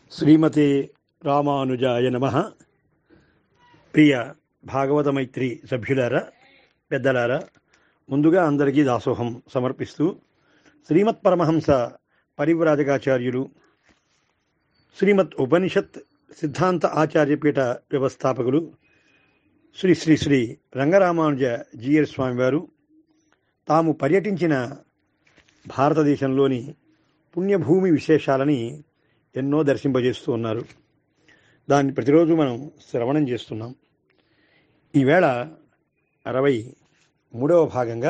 శ్రీమతే రామానుజాయ నమ ప్రియ భాగవత మైత్రి సభ్యులారా పెద్దలారా ముందుగా అందరికీ దాసోహం సమర్పిస్తూ శ్రీమత్ పరమహంస పరివ్రాజకాచార్యులు శ్రీమత్ ఉపనిషత్ సిద్ధాంత ఆచార్యపీఠ వ్యవస్థాపకులు శ్రీ శ్రీ శ్రీ రంగరామానుజ జీఎర్ స్వామివారు తాము పర్యటించిన భారతదేశంలోని పుణ్యభూమి విశేషాలని ఎన్నో దర్శింపజేస్తూ ఉన్నారు దాన్ని ప్రతిరోజు మనం శ్రవణం చేస్తున్నాం ఈవేళ అరవై మూడవ భాగంగా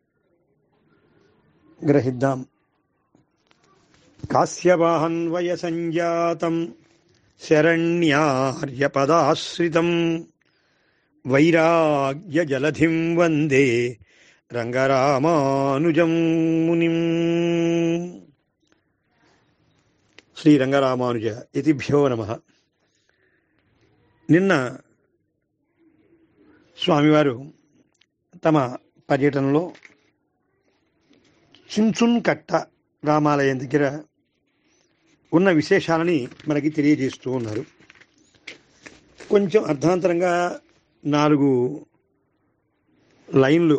గ్రహిద్దాం కాశ్యపాహన్వయ సంజాతం శరణ్యార్యపదాశ్రితం వైరాగ్య జలధిం వందే రంగరామానుజం మునిం శ్రీ రంగరామానుజ ఇతిభ్యో నమ నిన్న స్వామివారు తమ పర్యటనలో చించున్ కట్ట రామాలయం దగ్గర ఉన్న విశేషాలని మనకి తెలియజేస్తూ ఉన్నారు కొంచెం అర్ధాంతరంగా నాలుగు లైన్లు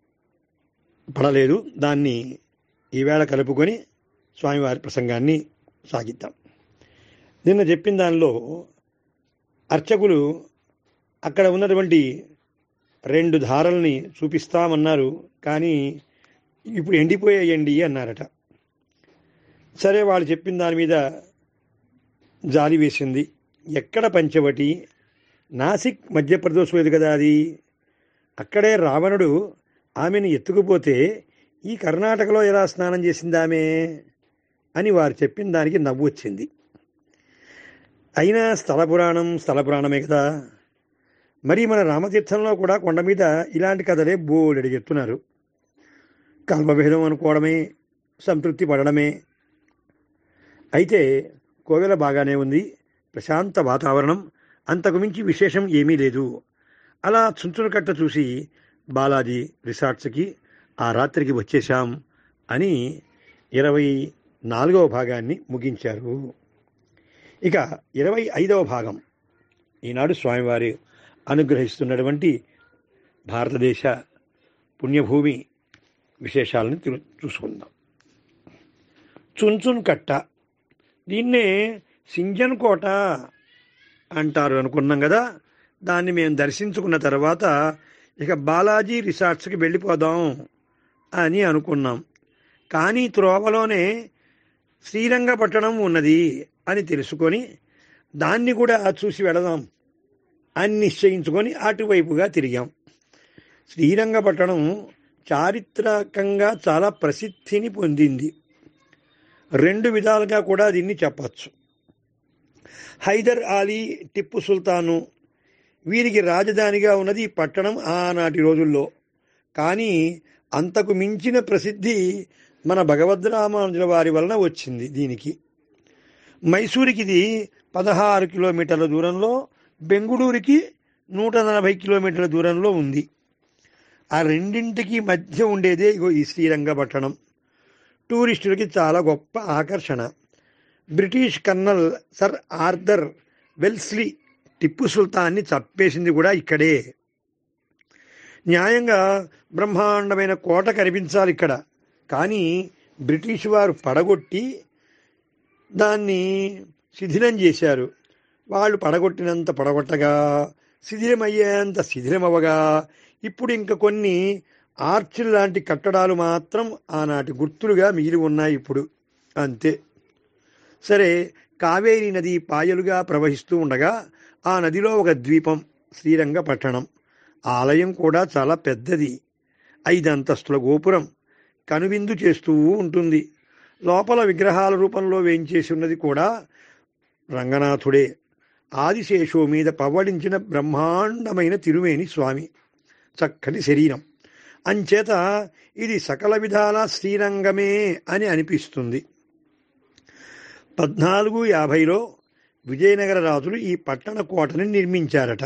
పడలేదు దాన్ని ఈవేళ కలుపుకొని స్వామివారి ప్రసంగాన్ని సాగిద్దాం నిన్న చెప్పిన దానిలో అర్చకులు అక్కడ ఉన్నటువంటి రెండు ధారల్ని చూపిస్తామన్నారు కానీ ఇప్పుడు ఎండిపోయాయండి అన్నారట సరే వాళ్ళు చెప్పిన దాని మీద జాలి వేసింది ఎక్కడ పంచవటి నాసిక్ మధ్యప్రదేశ్ లేదు కదా అది అక్కడే రావణుడు ఆమెను ఎత్తుకుపోతే ఈ కర్ణాటకలో ఎలా స్నానం చేసింది ఆమె అని వారు చెప్పిన దానికి నవ్వు వచ్చింది అయినా స్థల పురాణం స్థల పురాణమే కదా మరి మన రామతీర్థంలో కూడా కొండ మీద ఇలాంటి కథలే బోలెడు చెప్తున్నారు కల్పభేదం అనుకోవడమే సంతృప్తి పడడమే అయితే కోవెల బాగానే ఉంది ప్రశాంత వాతావరణం అంతకు మించి విశేషం ఏమీ లేదు అలా చుంచున కట్ట చూసి బాలాజీ రిసార్ట్స్కి ఆ రాత్రికి వచ్చేశాం అని ఇరవై నాలుగవ భాగాన్ని ముగించారు ఇక ఇరవై ఐదవ భాగం ఈనాడు స్వామివారి అనుగ్రహిస్తున్నటువంటి భారతదేశ పుణ్యభూమి విశేషాలను చూసుకుందాం చుంచున్ కట్ట దీన్నే సింజన్ కోట అంటారు అనుకున్నాం కదా దాన్ని మేము దర్శించుకున్న తర్వాత ఇక బాలాజీ రిసార్ట్స్కి వెళ్ళిపోదాం అని అనుకున్నాం కానీ త్రోవలోనే శ్రీరంగపట్టణం ఉన్నది అని తెలుసుకొని దాన్ని కూడా చూసి వెళదాం అని నిశ్చయించుకొని అటువైపుగా తిరిగాం శ్రీరంగపట్టణం చారిత్రకంగా చాలా ప్రసిద్ధిని పొందింది రెండు విధాలుగా కూడా దీన్ని చెప్పచ్చు హైదర్ అలీ టిప్పు సుల్తాను వీరికి రాజధానిగా ఉన్నది ఈ పట్టణం ఆనాటి రోజుల్లో కానీ అంతకు మించిన ప్రసిద్ధి మన భగవద్రామానుజుల వారి వలన వచ్చింది దీనికి మైసూరుకి ఇది పదహారు కిలోమీటర్ల దూరంలో బెంగుళూరుకి నూట నలభై కిలోమీటర్ల దూరంలో ఉంది ఆ రెండింటికి మధ్య ఉండేదే ఇగో ఈ శ్రీరంగపట్టణం టూరిస్టులకి చాలా గొప్ప ఆకర్షణ British colonel sir Arthur Wellesley Tippu సుల్తాన్ని చంపేసింది కూడా ఇక్కడే న్యాయంగా బ్రహ్మాండమైన కోట కనిపించాలి ఇక్కడ కానీ బ్రిటిష్ వారు పడగొట్టి దాన్ని శిథిలం చేశారు వాళ్ళు పడగొట్టినంత పడగొట్టగా శిథిలమయ్యేంత శిథిలమవ్వగా ఇప్పుడు ఇంకా కొన్ని ఆర్చిల్ లాంటి కట్టడాలు మాత్రం ఆనాటి గుర్తులుగా మిగిలి ఉన్నాయి ఇప్పుడు అంతే సరే కావేరీ నది పాయలుగా ప్రవహిస్తూ ఉండగా ఆ నదిలో ఒక ద్వీపం శ్రీరంగపట్టణం ఆలయం కూడా చాలా పెద్దది ఐదంతస్తుల గోపురం కనువిందు చేస్తూ ఉంటుంది లోపల విగ్రహాల రూపంలో వేయించేసి ఉన్నది కూడా రంగనాథుడే ఆదిశేషు మీద పవ్వడించిన బ్రహ్మాండమైన తిరుమేని స్వామి చక్కటి శరీరం అంచేత ఇది సకల విధాల శ్రీరంగమే అని అనిపిస్తుంది పద్నాలుగు యాభైలో విజయనగర రాజులు ఈ పట్టణ కోటని నిర్మించారట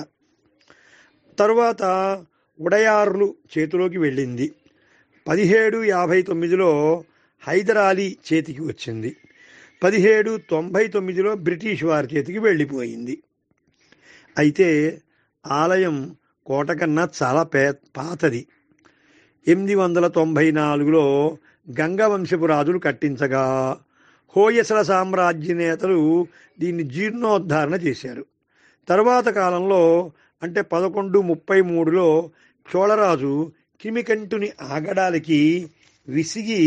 తరువాత ఉడయార్లు చేతిలోకి వెళ్ళింది పదిహేడు యాభై తొమ్మిదిలో హైదరాలీ చేతికి వచ్చింది పదిహేడు తొంభై తొమ్మిదిలో బ్రిటిష్ వారి చేతికి వెళ్ళిపోయింది అయితే ఆలయం కోట కన్నా చాలా పే పాతది ఎనిమిది వందల తొంభై నాలుగులో గంగవంశపు రాజులు కట్టించగా హోయసల సామ్రాజ్య నేతలు దీన్ని జీర్ణోద్ధారణ చేశారు తర్వాత కాలంలో అంటే పదకొండు ముప్పై మూడులో చోళరాజు కిమికంటుని ఆగడానికి విసిగి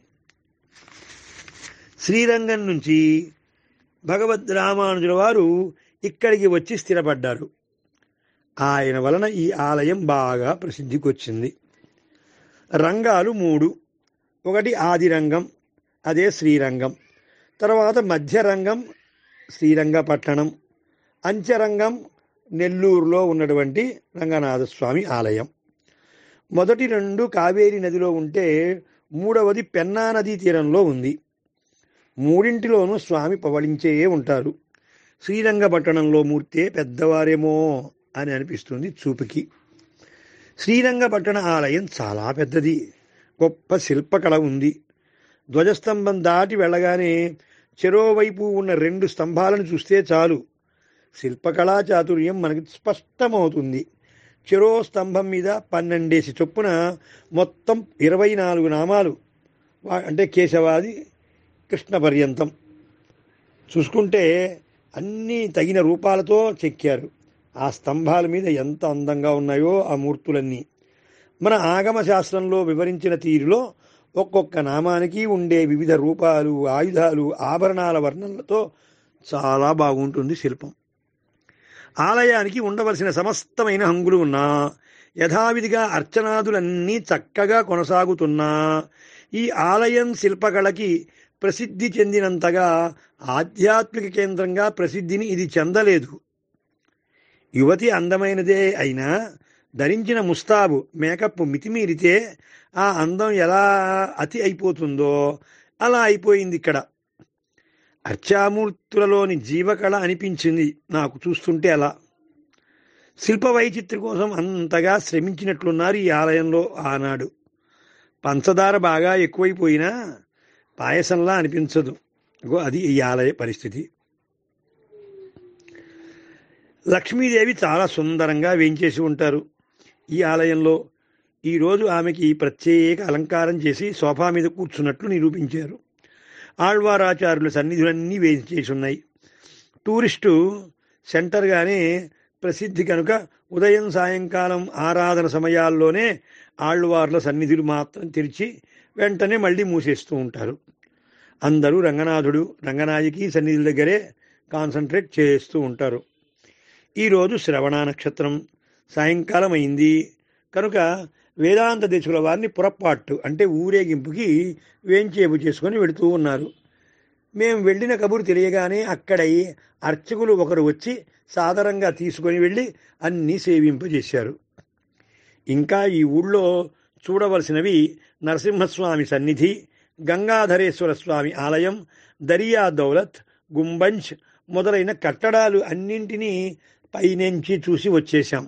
శ్రీరంగం నుంచి భగవద్ రామానుజుల వారు ఇక్కడికి వచ్చి స్థిరపడ్డారు ఆయన వలన ఈ ఆలయం బాగా ప్రసిద్ధికి వచ్చింది రంగాలు మూడు ఒకటి ఆదిరంగం అదే శ్రీరంగం తర్వాత మధ్యరంగం శ్రీరంగపట్టణం అంచరంగం నెల్లూరులో ఉన్నటువంటి రంగనాథస్వామి ఆలయం మొదటి రెండు కావేరి నదిలో ఉంటే మూడవది పెన్నా నదీ తీరంలో ఉంది మూడింటిలోనూ స్వామి పవళించే ఉంటారు శ్రీరంగపట్టణంలో మూర్తే పెద్దవారేమో అని అనిపిస్తుంది చూపుకి శ్రీరంగపట్టణ ఆలయం చాలా పెద్దది గొప్ప శిల్పకళ ఉంది ధ్వజస్తంభం దాటి వెళ్ళగానే చెరోవైపు ఉన్న రెండు స్తంభాలను చూస్తే చాలు శిల్పకళా చాతుర్యం మనకి స్పష్టమవుతుంది చెరో స్తంభం మీద పన్నెండేసి చొప్పున మొత్తం ఇరవై నాలుగు నామాలు వా- అంటే కేశవాది కృష్ణ పర్యంతం చూసుకుంటే అన్నీ తగిన రూపాలతో చెక్కారు ఆ స్తంభాల మీద ఎంత అందంగా ఉన్నాయో ఆ మూర్తులన్నీ మన ఆగమ శాస్త్రంలో వివరించిన తీరులో ఒక్కొక్క నామానికి ఉండే వివిధ రూపాలు ఆయుధాలు ఆభరణాల వర్ణనలతో చాలా బాగుంటుంది శిల్పం ఆలయానికి ఉండవలసిన సమస్తమైన హంగులు ఉన్నా యథావిధిగా అర్చనాదులన్నీ చక్కగా కొనసాగుతున్నా ఈ ఆలయం శిల్పకళకి ప్రసిద్ధి చెందినంతగా ఆధ్యాత్మిక కేంద్రంగా ప్రసిద్ధిని ఇది చెందలేదు యువతి అందమైనదే అయినా ధరించిన ముస్తాబు మేకప్ మితిమీరితే ఆ అందం ఎలా అతి అయిపోతుందో అలా అయిపోయింది ఇక్కడ అర్చామూర్తులలోని జీవకళ అనిపించింది నాకు చూస్తుంటే అలా శిల్ప వైచిత్ర కోసం అంతగా శ్రమించినట్లున్నారు ఈ ఆలయంలో ఆనాడు పంచదార బాగా ఎక్కువైపోయినా పాయసంలా అనిపించదు ఇగో అది ఈ ఆలయ పరిస్థితి లక్ష్మీదేవి చాలా సుందరంగా వేంచేసి ఉంటారు ఈ ఆలయంలో ఈరోజు ఆమెకి ప్రత్యేక అలంకారం చేసి సోఫా మీద కూర్చున్నట్లు నిరూపించారు ఆళ్వారాచార్యుల సన్నిధులన్నీ వేయించేసి ఉన్నాయి టూరిస్టు సెంటర్గానే ప్రసిద్ధి కనుక ఉదయం సాయంకాలం ఆరాధన సమయాల్లోనే ఆళ్వార్ల సన్నిధులు మాత్రం తెరిచి వెంటనే మళ్ళీ మూసేస్తూ ఉంటారు అందరూ రంగనాథుడు రంగనాయకి సన్నిధుల దగ్గరే కాన్సన్ట్రేట్ చేస్తూ ఉంటారు ఈరోజు శ్రవణ నక్షత్రం సాయంకాలం అయింది కనుక వేదాంత దేశుల వారిని పురపాట్టు అంటే ఊరేగింపుకి వేంచేపు చేసుకొని వెళుతూ ఉన్నారు మేము వెళ్ళిన కబురు తెలియగానే అక్కడ అర్చకులు ఒకరు వచ్చి సాదరంగా తీసుకొని వెళ్ళి అన్నీ సేవింపజేశారు ఇంకా ఈ ఊళ్ళో చూడవలసినవి నరసింహస్వామి సన్నిధి గంగాధరేశ్వర స్వామి ఆలయం దరియా దౌలత్ గుంబంజ్ మొదలైన కట్టడాలు అన్నింటినీ పైనుంచి చూసి వచ్చేశాం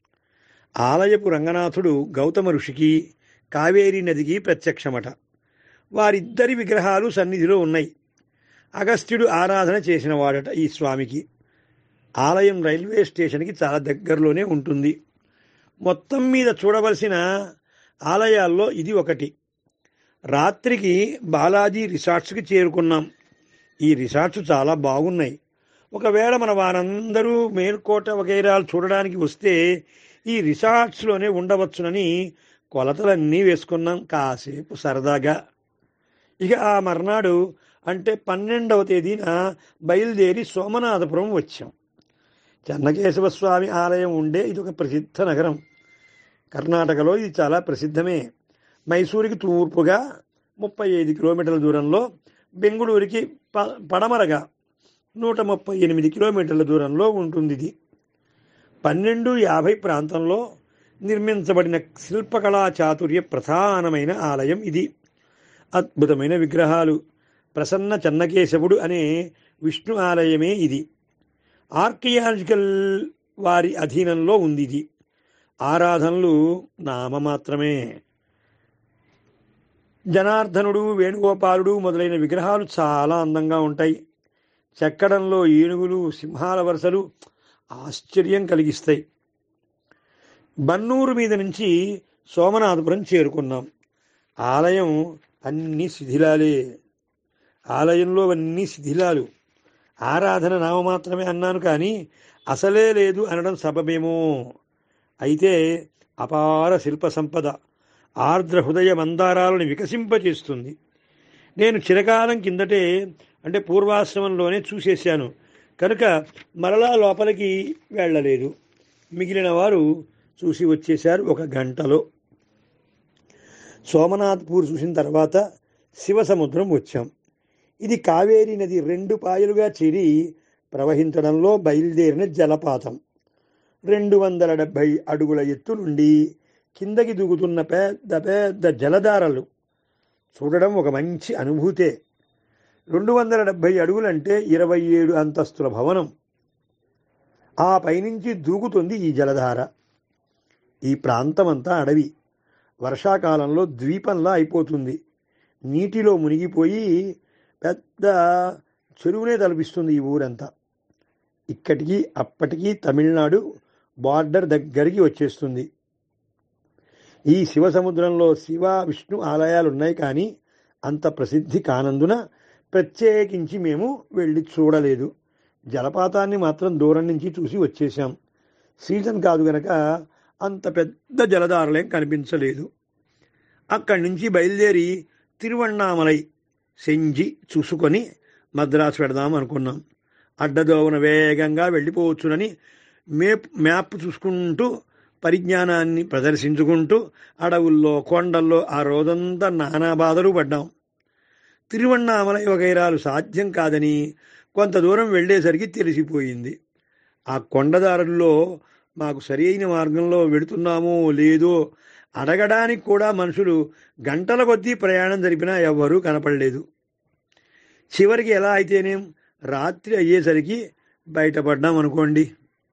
ఆలయపు రంగనాథుడు గౌతమ ఋషికి కావేరీ నదికి ప్రత్యక్షమట వారిద్దరి విగ్రహాలు సన్నిధిలో ఉన్నాయి అగస్త్యుడు ఆరాధన చేసిన వాడట ఈ స్వామికి ఆలయం రైల్వే స్టేషన్కి చాలా దగ్గరలోనే ఉంటుంది మొత్తం మీద చూడవలసిన ఆలయాల్లో ఇది ఒకటి రాత్రికి బాలాజీ రిసార్ట్స్కి చేరుకున్నాం ఈ రిసార్ట్స్ చాలా బాగున్నాయి ఒకవేళ మన వారందరూ మేల్కోట వగైరాలు చూడడానికి వస్తే ఈ రిసార్ట్స్లోనే ఉండవచ్చునని కొలతలన్నీ వేసుకున్నాం కాసేపు సరదాగా ఇక ఆ మర్నాడు అంటే పన్నెండవ తేదీన బయలుదేరి సోమనాథపురం వచ్చాం చెన్నకేశవ స్వామి ఆలయం ఉండే ఇది ఒక ప్రసిద్ధ నగరం కర్ణాటకలో ఇది చాలా ప్రసిద్ధమే మైసూరుకి తూర్పుగా ముప్పై ఐదు కిలోమీటర్ల దూరంలో బెంగుళూరుకి ప పడమరగా నూట ముప్పై ఎనిమిది కిలోమీటర్ల దూరంలో ఉంటుంది ఇది పన్నెండు యాభై ప్రాంతంలో నిర్మించబడిన శిల్పకళా చాతుర్య ప్రధానమైన ఆలయం ఇది అద్భుతమైన విగ్రహాలు ప్రసన్న చెన్నకేశవుడు అనే విష్ణు ఆలయమే ఇది ఆర్కియాలజికల్ వారి అధీనంలో ఉంది ఇది ఆరాధనలు నామ మాత్రమే జనార్దనుడు వేణుగోపాలుడు మొదలైన విగ్రహాలు చాలా అందంగా ఉంటాయి చెక్కడంలో ఏనుగులు సింహాల వరుసలు ఆశ్చర్యం కలిగిస్తాయి బన్నూరు మీద నుంచి సోమనాథపురం చేరుకున్నాం ఆలయం అన్ని శిథిలాలే ఆలయంలో అన్ని శిథిలాలు ఆరాధన నామమాత్రమే అన్నాను కానీ అసలే లేదు అనడం సబమేమో అయితే అపార శిల్ప సంపద ఆర్ద్ర హృదయ మందారాలను వికసింపచేస్తుంది నేను చిరకాలం కిందటే అంటే పూర్వాశ్రమంలోనే చూసేశాను కనుక మరలా లోపలికి వెళ్ళలేదు మిగిలిన వారు చూసి వచ్చేశారు ఒక గంటలో సోమనాథ్పూర్ చూసిన తర్వాత శివసముద్రం వచ్చాం ఇది కావేరీ నది రెండు పాయలుగా చేరి ప్రవహించడంలో బయలుదేరిన జలపాతం రెండు వందల డెబ్భై అడుగుల ఎత్తు నుండి కిందకి దూకుతున్న పెద్ద పెద్ద జలధారలు చూడడం ఒక మంచి అనుభూతే రెండు వందల డెబ్భై అడుగులంటే ఇరవై ఏడు అంతస్తుల భవనం ఆ పైనుంచి దూకుతుంది ఈ జలధార ఈ ప్రాంతమంతా అడవి వర్షాకాలంలో ద్వీపంలా అయిపోతుంది నీటిలో మునిగిపోయి పెద్ద చెరువునే తలపిస్తుంది ఈ ఊరంతా ఇక్కడికి అప్పటికి తమిళనాడు బార్డర్ దగ్గరికి వచ్చేస్తుంది ఈ శివ సముద్రంలో శివ విష్ణు ఆలయాలు ఉన్నాయి కానీ అంత ప్రసిద్ధి కానందున ప్రత్యేకించి మేము వెళ్ళి చూడలేదు జలపాతాన్ని మాత్రం దూరం నుంచి చూసి వచ్చేసాం సీజన్ కాదు గనక అంత పెద్ద జలధారలేం కనిపించలేదు అక్కడి నుంచి బయలుదేరి తిరువണ്ണామలై సెంజి చూసుకొని మద్రాసు పెడదాం అనుకున్నాం అడ్డదోవన వేగంగా వెళ్ళిపోవచ్చునని మేప్ మ్యాప్ చూసుకుంటూ పరిజ్ఞానాన్ని ప్రదర్శించుకుంటూ అడవుల్లో కొండల్లో ఆ రోజంతా నానా బాధలు పడ్డాం తిరువണ്ണామలై వగైరాలు సాధ్యం కాదని కొంత దూరం వెళ్ళేసరికి తెలిసిపోయింది ఆ కొండదారుల్లో మాకు సరి అయిన మార్గంలో వెడుతున్నామో లేదో అడగడానికి కూడా మనుషులు గంటల కొద్దీ ప్రయాణం జరిపినా ఎవ్వరూ కనపడలేదు చివరికి ఎలా అయితేనేం రాత్రి అయ్యేసరికి బయటపడ్డాం అనుకోండి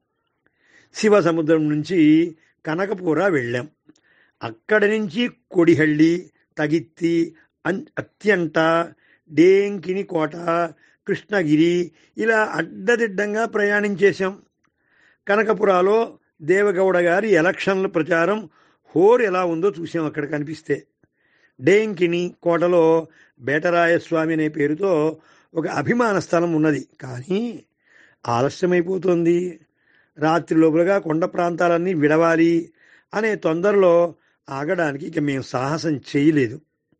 శివ సముద్రం నుంచి కనకపూర వెళ్ళాం అక్కడి నుంచి కొడిహళ్ళి తగిత్తి అన్ అత్యంత డేంకిని కోట కృష్ణగిరి ఇలా అడ్డదిడ్డంగా ప్రయాణించేశాం కనకపురాలో దేవగౌడ గారి ఎలక్షన్ల ప్రచారం హోర్ ఎలా ఉందో చూసాం అక్కడ కనిపిస్తే డేంకిని కోటలో బేటరాయస్వామి అనే పేరుతో ఒక అభిమాన స్థలం ఉన్నది కానీ ఆలస్యమైపోతుంది రాత్రి లోపలగా కొండ ప్రాంతాలన్నీ విడవాలి అనే తొందరలో ఆగడానికి ఇక మేము సాహసం చేయలేదు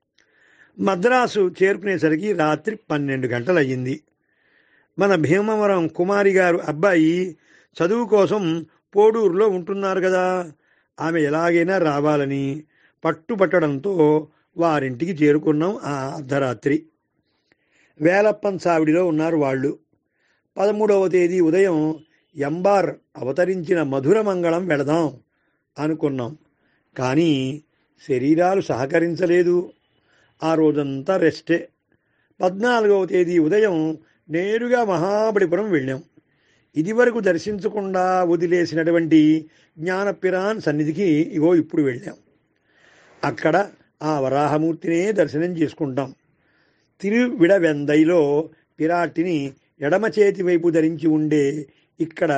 మద్రాసు చేరుకునేసరికి రాత్రి పన్నెండు గంటలు అయ్యింది మన భీమవరం కుమారి గారు అబ్బాయి చదువు కోసం పోడూరులో ఉంటున్నారు కదా ఆమె ఎలాగైనా రావాలని పట్టుపట్టడంతో వారింటికి చేరుకున్నాం ఆ అర్ధరాత్రి వేలప్పన్ సావిడిలో ఉన్నారు వాళ్ళు పదమూడవ తేదీ ఉదయం ఎంబార్ అవతరించిన మధుర మంగళం వెళదాం అనుకున్నాం కానీ శరీరాలు సహకరించలేదు ఆ రోజంతా రెస్టే పద్నాలుగవ తేదీ ఉదయం నేరుగా మహాబలిపురం వెళ్ళాం ఇదివరకు దర్శించకుండా వదిలేసినటువంటి జ్ఞానపిరాన్ సన్నిధికి ఇగో ఇప్పుడు వెళ్ళాం అక్కడ ఆ వరాహమూర్తినే దర్శనం చేసుకుంటాం తిరువిడవెందైలో పిరాటిని ఎడమ చేతి వైపు ధరించి ఉండే ఇక్కడ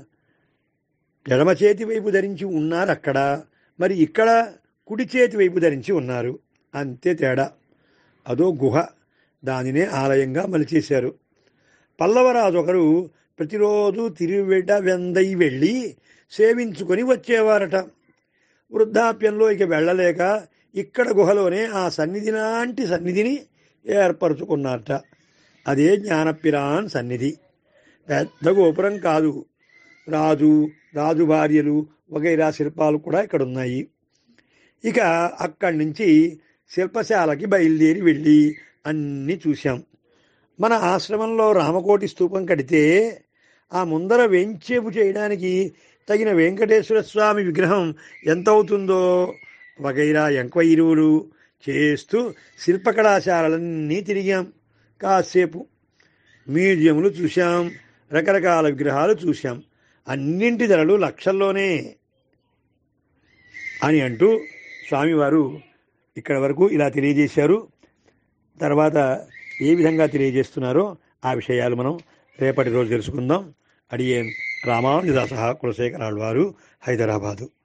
ఎడమ చేతి వైపు ధరించి ఉన్నారు అక్కడ మరి ఇక్కడ కుడి చేతి వైపు ధరించి ఉన్నారు అంతే తేడా అదో గుహ దానినే ఆలయంగా మలిచేశారు పల్లవరాజు ఒకరు ప్రతిరోజు తిరువిడ వెందై వెళ్ళి సేవించుకొని వచ్చేవారట వృద్ధాప్యంలో ఇక వెళ్ళలేక ఇక్కడ గుహలోనే ఆ సన్నిధి లాంటి సన్నిధిని ఏర్పరచుకున్నారట అదే జ్ఞానపిరాన్ సన్నిధి పెద్ద గోపురం కాదు రాజు రాజు భార్యలు వగైరా శిల్పాలు కూడా ఇక్కడ ఉన్నాయి ఇక అక్కడి నుంచి శిల్పశాలకి బయలుదేరి వెళ్ళి అన్నీ చూశాం మన ఆశ్రమంలో రామకోటి స్తూపం కడితే ఆ ముందర వెంచేపు చేయడానికి తగిన వెంకటేశ్వర స్వామి విగ్రహం ఎంత అవుతుందో వగైరా ఎంక్వైరీలు చేస్తూ శిల్పకళాశాలలన్నీ తిరిగాం కాసేపు మ్యూజియంలు చూశాం రకరకాల విగ్రహాలు చూశాం అన్నింటి ధరలు లక్షల్లోనే అని అంటూ స్వామివారు ఇక్కడ వరకు ఇలా తెలియజేశారు తర్వాత ఏ విధంగా తెలియజేస్తున్నారో ఆ విషయాలు మనం రేపటి రోజు తెలుసుకుందాం అడిగే రామానుజదాస కులశేఖరాలు వారు హైదరాబాదు